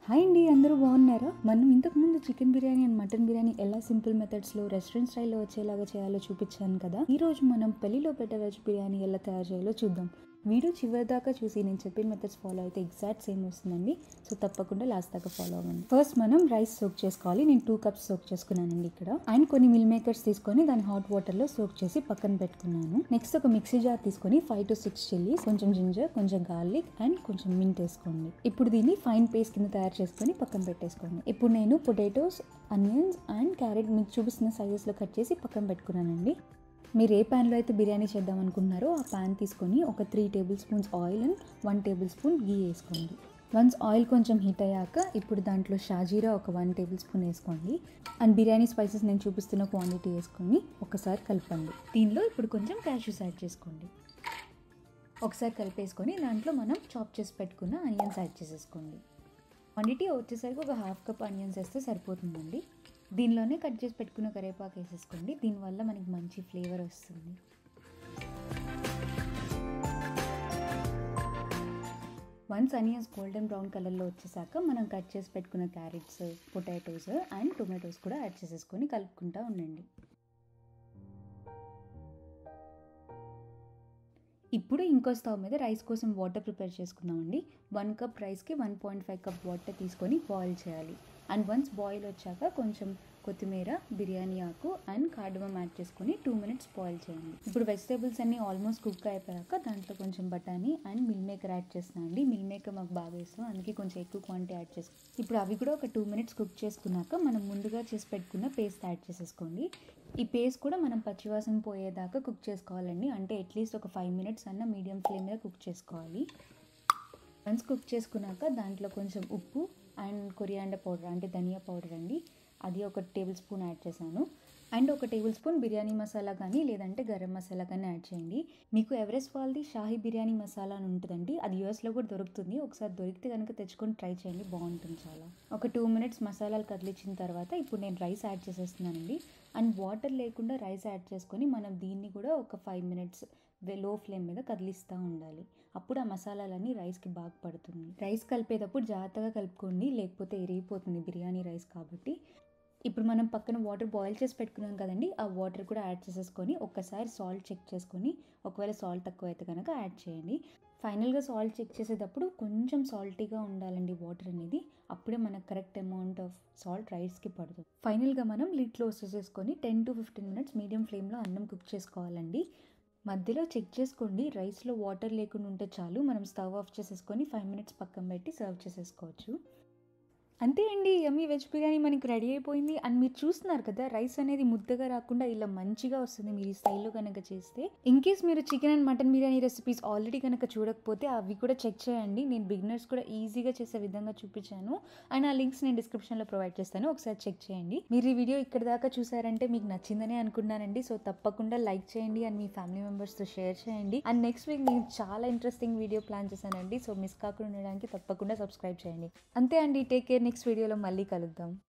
hi అండి అందరూ బాగున్నారా మనం ఇంతకు ముందు chicken biryani and mutton biryani ఎలా సింపుల్ మెథడ్స్లో రెస్టారెంట్ స్టైల్లో వచ్చేలాగా చేయాలో చూపించాను కదా ఈ రోజు మనం పెళ్లిలో పెట్టే వెజ్ బిర్యానీ ఎలా తయారు చేయాలో చూద్దాం వీడియో చివరి దాకా చూసి నేను చెప్పిన మెథడ్స్ ఫాలో అయితే ఎగ్జాక్ట్ సేమ్ వస్తుందండి సో తప్పకుండా లాస్ట్ దాకా ఫాలో అవ్వండి ఫస్ట్ మనం రైస్ సోక్ చేసుకోవాలి నేను టూ కప్స్ సోక్ చేసుకున్నానండి ఇక్కడ అండ్ కొన్ని మిల్ మేకర్స్ తీసుకొని దాన్ని హాట్ వాటర్లో సోక్ చేసి పక్కన పెట్టుకున్నాను నెక్స్ట్ ఒక మిక్సీ జార్ తీసుకొని ఫైవ్ టు సిక్స్ చిల్లీస్ కొంచెం జింజర్ కొంచెం గార్లిక్ అండ్ కొంచెం మింట్ వేసుకోండి ఇప్పుడు దీన్ని ఫైన్ పేస్ట్ కింద తయారు చేసుకొని పక్కన పెట్టేసుకోండి ఇప్పుడు నేను పొటాటోస్ అనియన్స్ అండ్ క్యారెట్ మీకు చూపిస్తున్న సైజెస్లో కట్ చేసి పక్కన పెట్టుకున్నానండి మీరు ఏ ప్యాన్లో అయితే బిర్యానీ చేద్దాం అనుకుంటున్నారో ఆ ప్యాన్ తీసుకొని ఒక three tablespoons oil and one tablespoon ghee వేసుకోండి వన్స్ ఆయిల్ కొంచెం హీట్ అయ్యాక ఇప్పుడు దాంట్లో షాజీరా ఒక వన్ టేబుల్ స్పూన్ వేసుకోండి అండ్ బిర్యానీ స్పైసెస్ నేను చూపిస్తున్న క్వాంటిటీ వేసుకొని ఒకసారి కలపండి దీనిలో ఇప్పుడు కొంచెం క్యాష్యూస్ యాడ్ చేసుకోండి ఒకసారి కలిపేసుకొని దాంట్లో మనం చాప్ చేసి పెట్టుకున్న ఆనియన్స్ యాడ్ చేసేసుకోండి క్వాంటిటీ వచ్చేసరికి ఒక హాఫ్ కప్ ఆనియన్స్ వేస్తే సరిపోతుందండి దీనిలోనే కట్ చేసి పెట్టుకున్న కరివేపాకు వేసేసుకోండి దీనివల్ల మనకి మంచి ఫ్లేవర్ వస్తుంది వన్స్ అనియన్స్ గోల్డెన్ బ్రౌన్ కలర్లో వచ్చేసాక మనం కట్ చేసి పెట్టుకున్న క్యారెట్స్ పొటాటోస్ అండ్ టొమాటోస్ కూడా యాడ్ చేసేసుకొని కలుపుకుంటూ ఉండండి ఇప్పుడు ఇంకో స్టవ్ మీద రైస్ కోసం వాటర్ ప్రిపేర్ చేసుకుందామండి వన్ కప్ రైస్కి one point five cup water తీసుకొని బాయిల్ చేయాలి అండ్ వన్స్ బాయిల్ వచ్చాక కొంచెం కొత్తిమీర బిర్యానీ ఆకు అండ్ కార్డమం యాడ్ చేసుకొని టూ మినిట్స్ బాయిల్ చేయండి ఇప్పుడు వెజిటేబుల్స్ అన్నీ ఆల్మోస్ట్ కుక్ అయిపోయాక దాంట్లో కొంచెం బఠానీ అండ్ మిల్ మేకర్ యాడ్ చేస్తున్నాను అండి మిల్ మేకర్ మాకు బాగా ఇస్తాం అందుకే కొంచెం ఎక్కువ క్వాంటిటీ యాడ్ చేసుకో ఇప్పుడు అవి కూడా ఒక టూ మినిట్స్ కుక్ చేసుకున్నాక మనం ముందుగా చేసి పెట్టుకున్న పేస్ట్ యాడ్ చేసేసుకోండి ఈ పేస్ట్ కూడా మనం పచ్చివాసన పోయేదాకా కుక్ చేసుకోవాలండి అంటే అట్లీస్ట్ ఒక ఫైవ్ మినిట్స్ అన్న మీడియం ఫ్లేమ్ మీద కుక్ చేసుకోవాలి వన్స్ కుక్ చేసుకున్నాక దాంట్లో కొంచెం ఉప్పు అండ్ కొరియాండర్ పౌడర్ అంటే ధనియా పౌడర్ అండి అది ఒక టేబుల్ స్పూన్ యాడ్ చేశాను అండ్ ఒక టేబుల్ స్పూన్ బిర్యానీ మసాలా కానీ లేదంటే గరం మసాలా కానీ యాడ్ చేయండి మీకు ఎవరెస్ట్ వాళ్ళది షాహీ బిర్యానీ మసాలా అని ఉంటుందండి అది యూఎస్లో కూడా దొరుకుతుంది ఒకసారి దొరికితే కనుక తెచ్చుకొని ట్రై చేయండి బాగుంటుంది చాలా ఒక టూ మినిట్స్ మసాలాలు కదిలించిన తర్వాత ఇప్పుడు నేను రైస్ యాడ్ చేసేస్తున్నానండి అండ్ వాటర్ లేకుండా రైస్ యాడ్ చేసుకొని మనం దీన్ని కూడా ఒక ఫైవ్ మినిట్స్ లో ఫ్లేమ్ మీద కదిలిస్తూ ఉండాలి అప్పుడు ఆ మసాలాలన్నీ రైస్కి బాగా పడుతుంది రైస్ కలిపేటప్పుడు జాగ్రత్తగా కలుపుకోండి లేకపోతే ఎరిగిపోతుంది బిర్యానీ రైస్ కాబట్టి ఇప్పుడు మనం పక్కన వాటర్ బాయిల్ చేసి పెట్టుకున్నాం కదండి ఆ వాటర్ కూడా యాడ్ చేసేసుకొని ఒక్కసారి సాల్ట్ చెక్ చేసుకొని ఒకవేళ సాల్ట్ తక్కువ అయితే కనుక యాడ్ చేయండి ఫైనల్గా సాల్ట్ చెక్ చేసేటప్పుడు కొంచెం సాల్టీగా ఉండాలండి వాటర్ అనేది అప్పుడే మనకు కరెక్ట్ అమౌంట్ ఆఫ్ సాల్ట్ రైస్కి పడుతుంది ఫైనల్గా మనం లిడ్ క్లోజ్ చేసేసుకొని ten to fifteen minutes medium ఫ్లేమ్లో అన్నం కుక్ చేసుకోవాలండి మధ్యలో చెక్ చేసుకోండి రైస్లో వాటర్ లేకుండా ఉంటే చాలు మనం స్టవ్ ఆఫ్ చేసేసుకొని ఫైవ్ మినిట్స్ పక్కన పెట్టి సర్వ్ చేసేసుకోవచ్చు అంతే అండి యమ్మీ వెజ్ బిర్యానీ మనకి రెడీ అయిపోయింది అండ్ మీరు చూస్తున్నారు కదా రైస్ అనేది ముద్దగా రాకుండా ఇలా మంచిగా వస్తుంది మీరు ఈ స్టైల్లో కనుక చేస్తే ఇన్ కేస్ మీరు chicken and mutton biryani recipes already కనుక చూడకపోతే అవి కూడా చెక్ చేయండి నేను బిగినర్స్ కూడా ఈజీగా చేసే విధంగా చూపించాను అండ్ ఆ లింక్స్ నేను డిస్క్రిప్షన్లో ప్రొవైడ్ చేస్తాను ఒకసారి చెక్ చేయండి మీరు ఈ వీడియో ఇక్కడ దాకా చూసారంటే మీకు నచ్చిందనే అనుకున్నానండి సో తప్పకుండా లైక్ చేయండి అండ్ మీ ఫ్యామిలీ మెంబర్స్తో షేర్ చేయండి అండ్ నెక్స్ట్ వీక్ నేను చాలా ఇంట్రెస్టింగ్ వీడియో ప్లాన్ చేశానండి సో మిస్ కాకుండా ఉండడానికి తప్పకుండా సబ్స్క్రైబ్ చేయండి అంతే అండి టేక్ కేర్ నెక్స్ట్ వీడియోలో మళ్ళీ కలుద్దాం